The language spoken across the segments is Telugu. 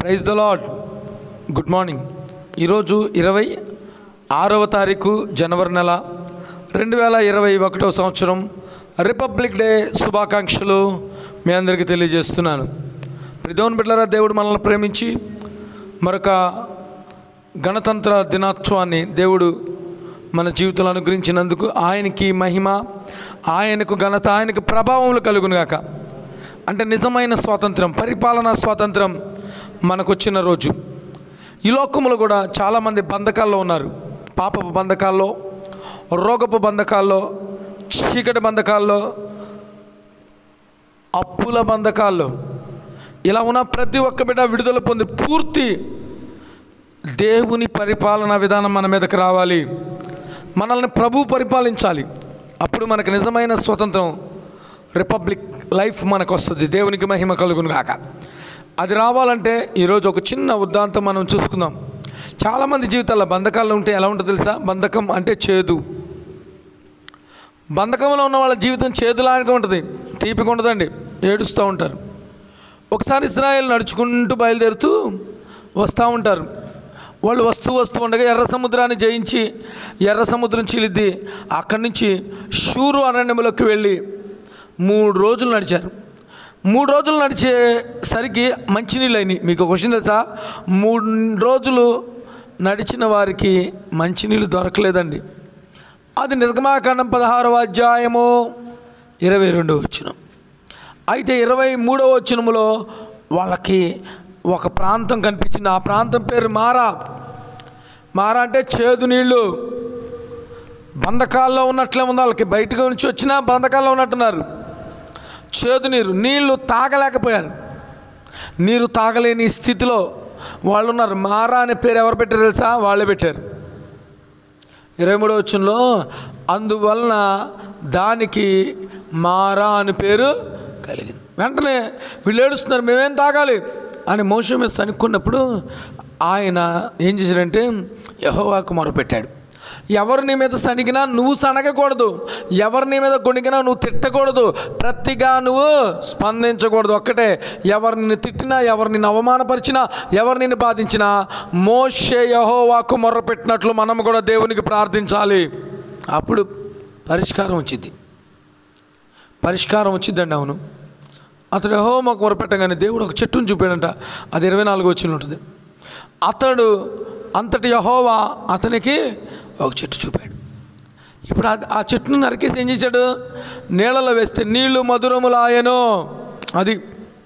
praise the Lord good morning ఈరోజు ఇరవై ఆరవ తారీఖు జనవరి నెల రెండు వేల ఇరవై ఒకటవ సంవత్సరం రిపబ్లిక్ డే శుభాకాంక్షలు మీ అందరికీ తెలియజేస్తున్నాను ప్రదోన్ బిడ్డలారా దేవుడు మనల్ని ప్రేమించి మరొక గణతంత్ర దినోత్సవాన్ని దేవుడు మన జీవితంలో అనుగ్రహించినందుకు ఆయనకి మహిమ ఆయనకు ఘనత ఆయనకు ప్రభావములు కలుగునుగాక అంటే నిజమైన స్వాతంత్రం పరిపాలనా స్వాతంత్రం మనకొచ్చిన రోజు ఈ లోకములో కూడా చాలామంది బంధకాల్లో ఉన్నారు పాపపు బంధకాల్లో రోగపు బంధకాల్లో చీకటి బంధకాల్లో అప్పుల బంధకాల్లో ఇలా ఉన్న ప్రతి ఒక్క బిడ్డ విడుదల పొంది పూర్తి దేవుని పరిపాలనా విధానం మన మీదకి రావాలి మనల్ని ప్రభు పరిపాలించాలి అప్పుడు మనకు నిజమైన స్వతంత్రం రిపబ్లిక్ లైఫ్ మనకు వస్తుంది దేవునికి మహిమ కలుగును గాక అది రావాలంటే ఈరోజు ఒక చిన్న ఉద్దాంతం మనం చూసుకుందాం చాలామంది జీవితాల్లో బంధకాల్లో ఉంటే ఎలా ఉంటుందో తెలుసా బంధకం అంటే చేదు బంధకంలో ఉన్న వాళ్ళ జీవితం చేదులాగా ఉంటుంది తీపిగా ఉండదండి ఏడుస్తూ ఉంటారు ఒకసారి ఇస్రాయేల్ నడుచుకుంటూ బయలుదేరుతూ వస్తూ ఉంటారు వాళ్ళు వస్తూ వస్తూ ఉండగా ఎర్ర సముద్రాన్ని జయించి ఎర్ర సముద్రం చీలిద్ది అక్కడి నుంచి షూరు అరణ్యంలోకి వెళ్ళి మూడు రోజులు నడిచారు మూడు రోజులు నడిచేసరికి మంచినీళ్ళు అయినాయి మీకు ఒక విషయం తెలుసా మూడు రోజులు నడిచిన వారికి మంచినీళ్ళు దొరకలేదండి అది నిర్గమాకాండం పదహారవ అధ్యాయము ఇరవై రెండో వచ్చిన అయితే ఇరవై మూడవ వచ్చినములో వాళ్ళకి ఒక ప్రాంతం కనిపించింది ఆ ప్రాంతం పేరు మారా మారా అంటే చేదు నీళ్ళు బంధకాల్లో ఉన్నట్లే ఉంది వాళ్ళకి బయటకు నుంచి వచ్చినా బంధకాల్లో ఉన్నట్టున్నారు చేదు నీరు నీళ్లు తాగలేకపోయారు నీరు తాగలేని స్థితిలో వాళ్ళు ఉన్నారు మారా అనే పేరు ఎవరు పెట్టారు తెలుసా వాళ్ళే పెట్టారు ఇరవై మూడో వచ్చంలో అందువలన దానికి మారా అని పేరు కలిగింది వెంటనే వీళ్ళు ఏడుస్తున్నారు మేమేం తాగాలి అని మోసం మీద సనుక్కున్నప్పుడు ఆయన ఏం చేశాడంటే యహోవాకు మొరపెట్టాడు ఎవరు నీ మీద సనిగినా నువ్వు సనగకూడదు ఎవరు నీ మీద గొణిగినా నువ్వు తిట్టకూడదు ప్రతిగా నువ్వు స్పందించకూడదు ఒక్కటే ఎవరు నిన్ను తిట్టినా ఎవరు నిన్ను అవమానపరిచినా ఎవరు నిన్ను బాధించినా మోషే యహోవాకు మొర్రపెట్టినట్లు మనం కూడా దేవునికి ప్రార్థించాలి అప్పుడు పరిష్కారం వచ్చింది పరిష్కారం వచ్చిందండి అవును అతడు యహో మాకు మొరపెట్టగానే దేవుడు ఒక చెట్టును చూపాడంట అది ఇరవై నాలుగు వచ్చిన ఉంటుంది అతడు అంతటి యహోవా అతనికి ఒక చెట్టు చూపాడు ఇప్పుడు ఆ- ఆ చెట్టును నరికేసి ఏం చేశాడు నీళ్ళలో వేస్తే నీళ్లు మధురములాయను అది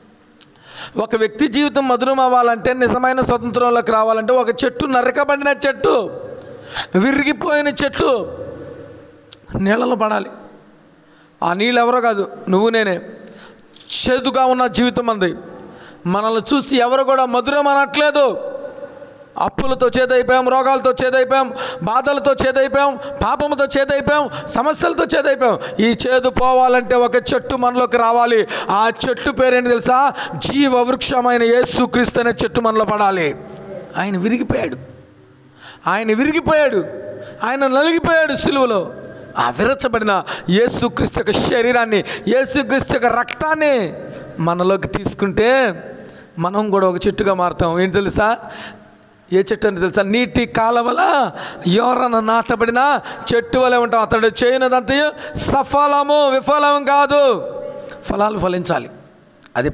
ఒక వ్యక్తి జీవితం మధురం అవ్వాలంటే నిజమైన స్వతంత్రంలోకి రావాలంటే ఒక చెట్టు నరకబడిన చెట్టు విరిగిపోయిన చెట్టు నీళ్ళలో పడాలి ఆ నీళ్ళు ఎవరో కాదు నువ్వు నేనే చేదుగా ఉన్న జీవితం అంది మనల్ని చూసి ఎవరు కూడా మధురం అనట్లేదు అప్పులతో చేదైపోయాం రోగాలతో చేదైపోయాం బాధలతో చేదైపోయాం పాపముతో చేదైపోయాం సమస్యలతో చేదైపోయాం ఈ చేదు పోవాలంటే ఒక చెట్టు మనలోకి రావాలి ఆ చెట్టు పేరేంటి తెలుసా జీవ వృక్షమైన యేసుక్రీస్తు అనే చెట్టు మనలో పడాలి ఆయన విరిగిపోయాడు ఆయన విరిగిపోయాడు ఆయన నలిగిపోయాడు సిలువలో ఆ విరచబడిన యేసుక్రీస్తు యొక్క శరీరాన్ని యేసుక్రీస్తు యొక్క రక్తాన్ని మనలోకి తీసుకుంటే మనం కూడా ఒక చెట్టుగా మారుతాం ఏంటి తెలుసా ఏ చెట్టు అని తెలుసా నీటి కాలవల ఎవరన్నా నాటబడిన చెట్టు వలె ఉంటాం అతడు చేయనదంతయు సఫలము విఫలం కాదు ఫలాలు ఫలించాలి అది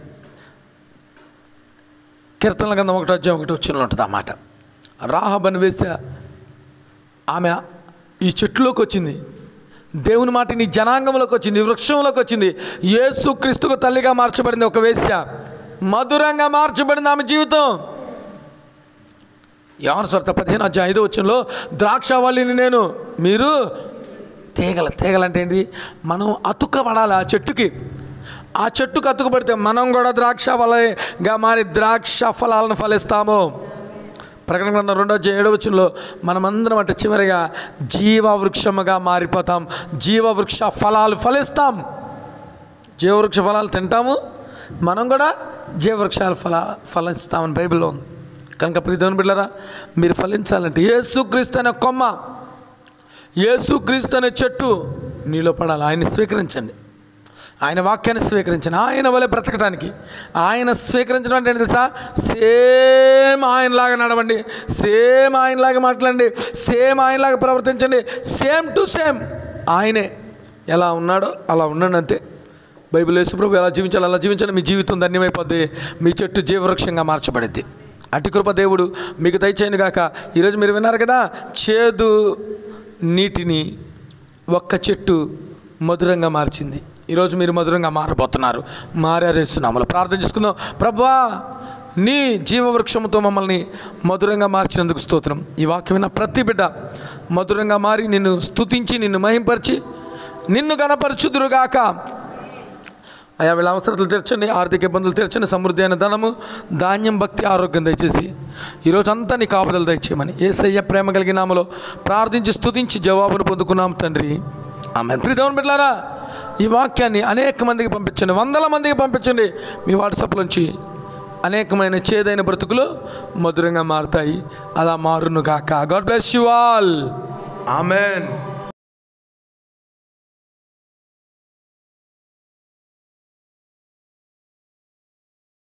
కీర్తనల కింద ఒకటి అధ్యాయం ఒకటి వచ్చిన ఉంటుంది అన్నమాట రాహబని వేసే ఆమె ఈ చెట్టులోకి వచ్చింది దేవుని మాట నీ జనాంగంలోకి వచ్చింది ఈ వృక్షంలోకి వచ్చింది యేసు క్రీస్తుకు తల్లిగా మార్చబడింది ఒక వేశ్య మధురంగా మార్చబడింది ఆమె జీవితం యోహాను స్వార్త పదిహేను అధ్యాయం ఐదో వచ్చంలో ద్రాక్షవల్లిని నేను మీరు తీగల తీగలంటే ఏంటి మనం అతుక్కబడాలి ఆ చెట్టుకి ఆ చెట్టుకు అతుకుపడితే మనం కూడా ద్రాక్ష వలగా మారి ద్రాక్ష ఫలాలను ఫలిస్తాము ప్రకటన గ్రంథం రెండో అధ్యాయం ఏడో వచ్చంలో మనమందరం అంటే చివరిగా జీవవృక్షముగా మారిపోతాం జీవవృక్ష ఫలాలు ఫలిస్తాం జీవవృక్ష ఫలాలు తింటాము మనం కూడా జీవవృక్షాలు ఫల ఫలిస్తామని బైబిల్లో ఉంది కనుక ప్రియదేవుని బిడ్డరా మీరు ఫలించాలంటే యేసుక్రీస్తు అనే కొమ్మ యేసుక్రీస్తు అనే చెట్టు నీలో పడాలి ఆయన్ని స్వీకరించండి ఆయన వాక్యాన్ని స్వీకరించిన ఆయన వలె బ్రతకడానికి ఆయన స్వీకరించడం అంటే ఏంటి తెలుసా సేమ్ ఆయనలాగా నడవండి సేమ్ ఆయనలాగా మాట్లాడండి సేమ్ ఆయనలాగా ప్రవర్తించండి సేమ్ టు సేమ్ ఆయనే ఎలా ఉన్నాడో అలా ఉండండి అంతే బైబిల్ యేసుప్రభు ఎలా జీవించాలి అలా జీవించాలి మీ జీవితం ధన్యమైపోద్ది మీ చెట్టు జీవవృక్షంగా మార్చబడిద్ది అటు కృప దేవుడు మీకు దయచేయను గాక ఈరోజు మీరు విన్నారు కదా చేదు నీటిని ఒక్క చెట్టు మధురంగా మార్చింది ఈరోజు మీరు మధురంగా మారబోతున్నారు మారేస్తున్నాములు ప్రార్థన చేసుకుందాం ప్రభా నీ జీవవృక్షముతో మమ్మల్ని మధురంగా మార్చినందుకు స్తోత్రం ఈ వాక్యం విన్న ప్రతి బిడ్డ మధురంగా మారి నిన్ను స్తుతించి నిన్ను మహింపరిచి నిన్ను గణపరచుదురుగాక అయా వీళ్ళ అవసరాలు తీర్చండి ఆర్థిక ఇబ్బందులు తీర్చండి సమృద్ధి అయిన ధనము ధాన్యం భక్తి ఆరోగ్యం దయచేసి ఈరోజు అంతా నీ కాపుదలు దయచేయమని ఏసయ్య ప్రేమ కలిగిన నామలో ప్రార్థించి స్తుతించి జవాబును పొందుకున్నాం తండ్రి ఆమె ప్రియదేవన్ బిడ్డారా ఈ వాక్యాన్ని అనేక మందికి పంపించండి వందల మందికి పంపించండి మీ వాట్సాప్లోంచి అనేకమైన చేదైన బ్రతుకులు మధురంగా మారుతాయి అలా మారును గాక God bless you all amen